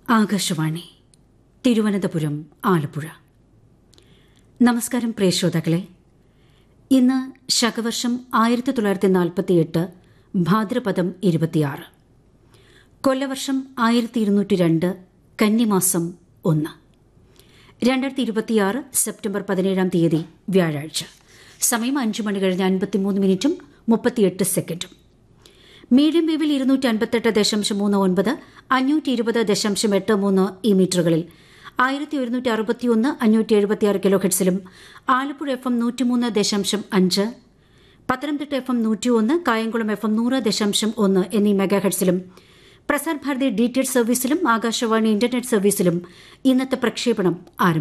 ആകാശവാണി തിരുവനന്തപുരം ആലപ്പുഴ നമസ്കാരം പ്രിയ ശ്രോതാക്കളെ ഇന്ന് ശകവർഷം ആയിരത്തി തൊള്ളായിരത്തി നാൽപ്പത്തിയെട്ട് ഭാദ്രപദം ഇരുപത്തിയാറ് കൊല്ലവർഷം ആയിരത്തി ഇരുന്നൂറ്റി രണ്ട് കന്നിമാസം ഒന്ന് രണ്ടായിരത്തി ഇരുപത്തിയാറ് സെപ്റ്റംബർ പതിനേഴാം തീയതി വ്യാഴാഴ്ച സമയം അഞ്ച് മണി കഴിഞ്ഞ് അൻപത്തിമൂന്ന് മിനിറ്റും മുപ്പത്തിയെട്ട് സെക്കൻഡും മീഡിയം വേവിൽ ഇരുന്നൂറ്റി അൻപത്തെട്ട് ദശാംശം മൂന്ന് ഒൻപത് അഞ്ഞൂറ്റി ഇരുപത് ദശാംശം എട്ട് മൂന്ന് ഈ മീറ്ററുകളിൽ ആയിരത്തി ഒരുന്നൂറ്റി അറുപത്തിയൊന്ന് അഞ്ഞൂറ്റി എഴുപത്തിയാറ് കിലോ ഹെഡ്സിലും ആലപ്പുഴ എഫ് എം നൂറ്റിമൂന്ന് ദശാംശം അഞ്ച് പത്തനംതിട്ട എഫ് എം നൂറ്റിയൊന്ന് കായംകുളം എഫ് എം നൂറ് ദശാംശം ഒന്ന് എന്നീ മെഗാ ഹെഡ്സിലും Prasar Bharati D T H സർവീസിലും ആകാശവാണി ഇന്റർനെറ്റ് സർവീസിലും ഇന്നത്തെ പ്രക്ഷേപണം ആരംഭിച്ചു